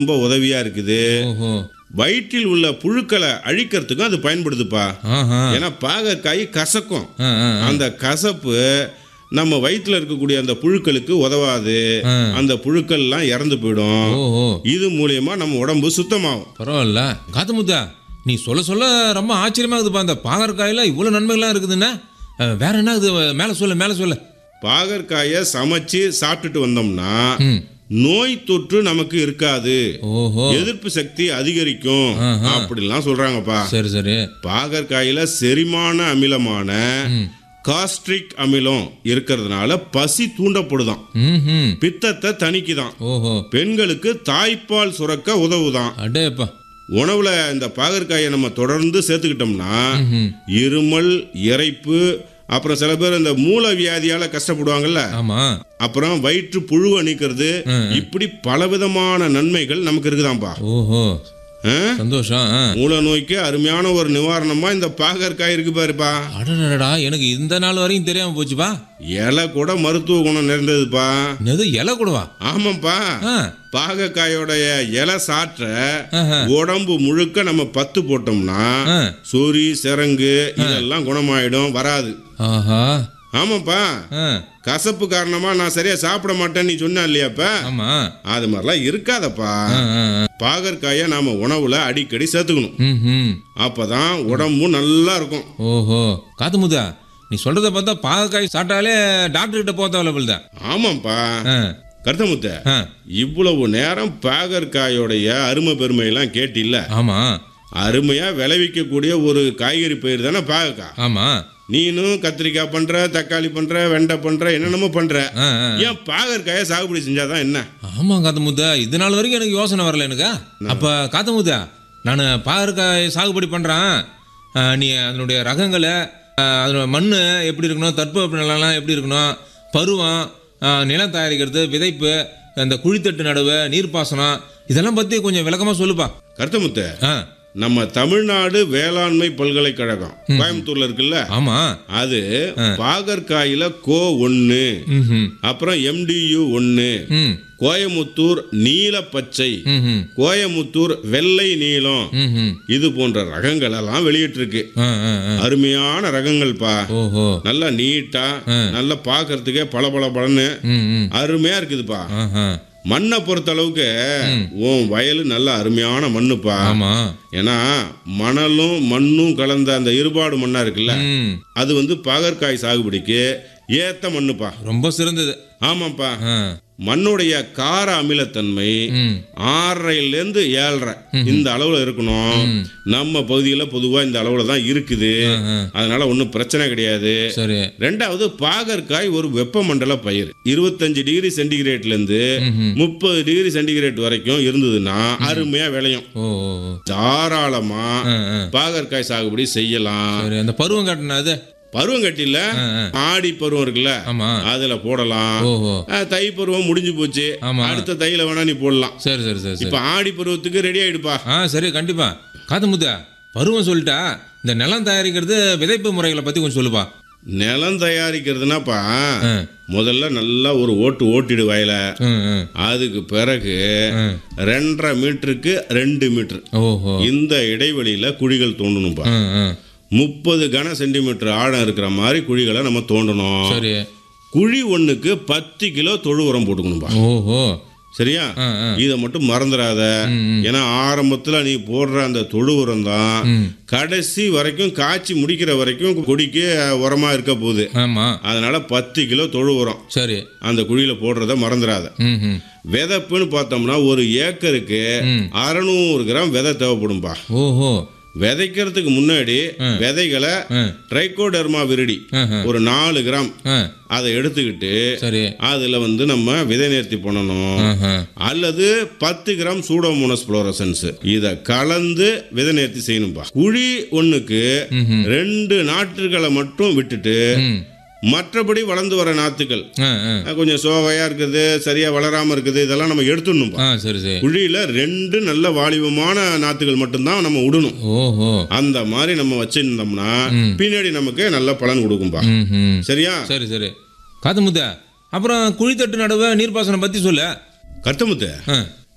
ரொம்ப உதவியா இருக்குது ஓஹோ வயிற்றில் உள்ள புழுக்களை அழிக்கிறதுக்கும் அது பயன்படுதுப்பா ஆஹா ஏன்னா பாகற்காய் கசக்கும் ஆ, ஆ, அந்த கசப்பு நம்ம வயிற்றுல இருக்கக்கூடிய அந்த புழுக்களுக்கு உதவாது ஆ. அந்த புழுக்கள்லாம் இறந்து போயிடும் ஓஹோ இது மூலியமா நம்ம உடம்பு சுத்தமாகும் பரவாயில்ல காத்தமுத்தா நீ சொல்ல சொல்ல ரொம்ப ஆச்சரியமா இருக்குதுப்பா அந்த பாகற்காயில இவ்வளோ நன்மைகள்லாம் இருக்குதுன்னா அஹ், வேற என்ன இது மேலே சொல்ல மேலே சொல்ல பாகற்காயை சமைச்சு சாப்பிட்டுட்டு வந்தோம்னா ம் நோய் தொற்று நமக்கு இருக்காது ஓஹோ எதிர்ப்பு சக்தி அதிகரிக்கும் ஆஹா. அப்படிலாம் சொல்றாங்கப்பா சரி சரி பாகற்காயில செரிமான அமிலமான ம் காஸ்ட்ரிக் அமிலம் இருக்கிறதுனால பசி தூண்டப்படுதாம் ம் ம் பித்தத்தை தணிக்குதாம் ஓஹோ பெண்களுக்கு தாய்ப்பால் சுரக்க உதவுதான் அடேப்பா உணவுல இந்த பாகற்காயை நம்ம தொடர்ந்து சேர்த்துக்கிட்டோம்னா ம் இருமல் இறைப்பு அப்புறம் சில பேர் இந்த மூல வியாதியால கஷ்டப்படுவாங்கல்ல ஆமா அப்புறம் வயிற்று புழுவை நீக்கிறது ம். இப்படி பலவிதமான நன்மைகள் நமக்கு இருக்குதாம்பா ஓஹோ ஆ? சந்தோஷம் ஆ. மூல நோய்க்கு அருமையான ஒரு நிவாரணமா இந்த பாகற்காய் இருக்கு பாருப்பா அடடடா எனக்கு இந்த நாள் வரையும் தெரியாம போச்சுப்பா இலை கூட மருத்துவ குணம் நிறைந்ததுப்பா எது இலை கூடவா ஆமாப்பா ஆ பாகக்காயோடைய இலை சாற்ற ஆஹா. உடம்பு முழுக்க நம்ம பத்து போட்டோம்னா ஆ. சொறி சிரங்கு இதெல்லாம் குணமாயிடும் வராது ஆஹா ஆமாப்பா ஆ கசப்பு காரணமா நான் சரியா சாப்பிட மாட்டேன்னு நீ சொன்ன இல்லையாப்ப ஆமா அது மாதிரிலாம் இருக்காதப்பா ஆ ஆ ஆ. பாகற்காயை நாம உணவுல அடிக்கடி சேர்த்துக்கணும் ம் ம் அப்பதான் உடம்பும் நல்லா இருக்கும் ஓஹோ காத்துமுதா நீ சொல்றத பார்த்தா பாகக்காய் சாப்பிட்டாலே டாக்டர் கிட்ட போக தேவையில்ல தான் ஆமாப்பா ஆ கருத்தமுத்த ஆ இவ்வளவு நேரம் பாகற்காயோடைய அருமை பெருமையெல்லாம் கேட்டில்ல ஆமா அருமையா விளைவிக்கக்கூடிய ஒரு காய்கறி பயிர் தானே பாகக்காய் ஆமா நீனும் கத்திரிக்காய் பண்ற தக்காளி பண்ற வெண்டை பண்ற என்னென்னமோ பண்ற ஆ ஆ ஏன் பாகற்காயை சாகுபடி செஞ்சாதான் என்ன ஆமா காத்தமுத்தா இது நாள் வரைக்கும் எனக்கு யோசனை வரல எனக்கு அப்ப காத்தமுத்தா நான் பாகற்காய் சாகுபடி பண்றேன் ஆ, நீ அதனுடைய ரகங்களை ஆ, அதனோட மண் எப்படி இருக்கணும் தட்பவெப்ப நிலைலாம் எப்படி இருக்கணும் பருவம் ஆ, நிலம் தயாரிக்கிறது விதைப்பு இந்த குழித்தட்டு நடவு நீர்ப்பாசனம் இதெல்லாம் பத்தி கொஞ்சம் விளக்கமா சொல்லுப்பா கருத்தமுத்த ஆ நம்ம தமிழ்நாடு வேளாண்மை பல்கலைக்கழகம் கோயம்புத்தூர்ல இருக்குல்ல ஆமா அது பாகற்காயில கோ ஒன்னு ம் அப்புறம் எம்டியு ஒன்னு ம் கோயமுத்தூர் நீல பச்சை ம் ம் கோயமுத்தூர் வெள்ளை நீலம் ம் ம் இது போன்ற ரகங்கள் எல்லாம் வெளியிட்டிருக்கு ஆ ஆ ஆ அருமையான ரகங்கள்ப்பா ஓஹோ நல்லா நீட்டா நல்லா பார்க்கறதுக்கே பல பல பலன்னு ம் ம் அருமையா இருக்குதுப்பா ஆஹா மண்ணை பொறுத்த அளவுக்கு உன் வயல் நல்ல அருமையான மண்ணுப்பா ஆமா ஏன்னா மணலும் மண்ணும் கலந்த அந்த இருபாடு மண்ணா இருக்குல்ல ம் அது வந்து பாகற்காய் சாகுபடிக்கு ஏத்த மண்ணுப்பா ரொம்ப சிறந்தது ஆமாப்பா ஆ மண்ணுடைய கார அமிலத்தன்மை ம் ஆறரைலேருந்து ஏழரை இந்த அளவுல இருக்கணும் நம்ம பகுதியில் பொதுவாக இந்த அளவுல தான் இருக்குது ஆ, ஆ. அதனால ஒன்றும் பிரச்சனை கிடையாது சரி ரெண்டாவது பாகற்காய் ஒரு வெப்பமண்டல பயிர் இருபத்தஞ்சு டிகிரி சென்டிகிரேட்ல இருந்து ம்ஹும். முப்பது டிகிரி சென்டிகிரேட் வரைக்கும் இருந்ததுன்னா அருமையா விளையும் ஓ ஓ, ஓ. தாராளமா ஆ, ஆ. பாகற்காய் சாகுபடி செய்யலாம் சரி அந்த பருவம் காட்டின அது பருவங்கட்டில ஆ, ஆ. ஆடி பருவம் இருக்குல்ல ஆமா அதுல போடலாம் ஓஹோ ஆ, தை பருவம் முடிஞ்சு போச்சு ஆமா. அடுத்த தையில வேணா நீ போடலாம் சரி சரி சரி சரி இப்ப ஆடி பருவத்துக்கு ரெடி ஆயிடுப்பா ஆ சரி கண்டிப்பா காத்தமுத்தா பருவம் சொல்லிட்டா இந்த நிலம் தயாரிக்கிறது விதைப்பு முறைகளை பத்தி கொஞ்சம் சொல்லுப்பா நிலம் தயாரிக்கிறதுனாப்பா ஆ. முதல்ல நல்லா ஒரு ஓட்டு ஓட்டிடு வயல ம், ம், அதுக்கு பிறகு ம். ரெண்டரை மீட்டருக்கு ரெண்டு மீட்டர் ஓஹோ இந்த இடைவெளியில குழிகள் தோண்டணும்பா ம், ம். முப்பது கன சென்டிமீட்டர் ஆழம் இருக்கிற மாதிரி குழிகளை நம்ம தோண்டணும் சரி குழி ஒண்ணுக்கு பத்து கிலோ தொழு உரம் போட்டுக்கணும்பா ஓஹோ சரியா ஆ, ஆ. இதை மட்டும் மறந்துடாத ம், ம். ஏன்னா ஆரம்பத்துல நீ போடுற அந்த தொழு உரம் தான் ம். கடைசி வரைக்கும் காய்ச்சி முடிக்கிற வரைக்கும் கொடிக்கு உரமா இருக்க போகுது ஆமா அதனால பத்து கிலோ தொழு உரம் சரி அந்த குழியில போடுறத மறந்துடாத ம் ம் விதைப்புன்னு பார்த்தோம்னா ஒரு ஏக்கருக்கு ம். அறநூறு கிராம் விதை தேவைப்படும்பா ஓஹோ விதைக்கிறதுக்கு முன்னாடி விதைகளை ம் ட்ரைகோடர்மா விரிடி ம், ம். ஒரு நாலு கிராம் ஆ அதை எடுத்துக்கிட்டு சரி அதுல வந்து நம்ம விதை நேர்த்தி பண்ணணும் ஆஹா. அல்லது பத்து கிராம் சூடோமோனஸ் புளோரசன்ஸ் இத கலந்து விதை நேர்த்தி செய்யணும்பா குழி ஒண்ணுக்கு ம்ஹும். ரெண்டு நாற்றுகளை மட்டும் விட்டுட்டு ம் மற்றபடி வளர்ந்து வர நாத்துக்கள் ஆ ஆ அஹ் கொஞ்சம் சோகையா இருக்குது சரியா வளராம இருக்குது இதெல்லாம் நம்ம எடுத்துடணும்பா ஆ சரி சரி குழியில ரெண்டு நல்ல வாலிபமான நாத்துகள் மட்டும்தான் நம்ம விடணும் ஓஹோ அந்த மாதிரி நம்ம வச்சிருந்தோம்னா பின்னாடி நமக்கு நல்ல பலன் கொடுக்கும்பா ம் ம் சரியா சரி சரி காத்து முத்த அப்புறம் குழித்தட்டு நடுவு நீர்ப்பாசனம் பற்றி சொல்லு கருத்தமுத்து ஆ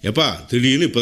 எப்பா திடீர்னு இப்போ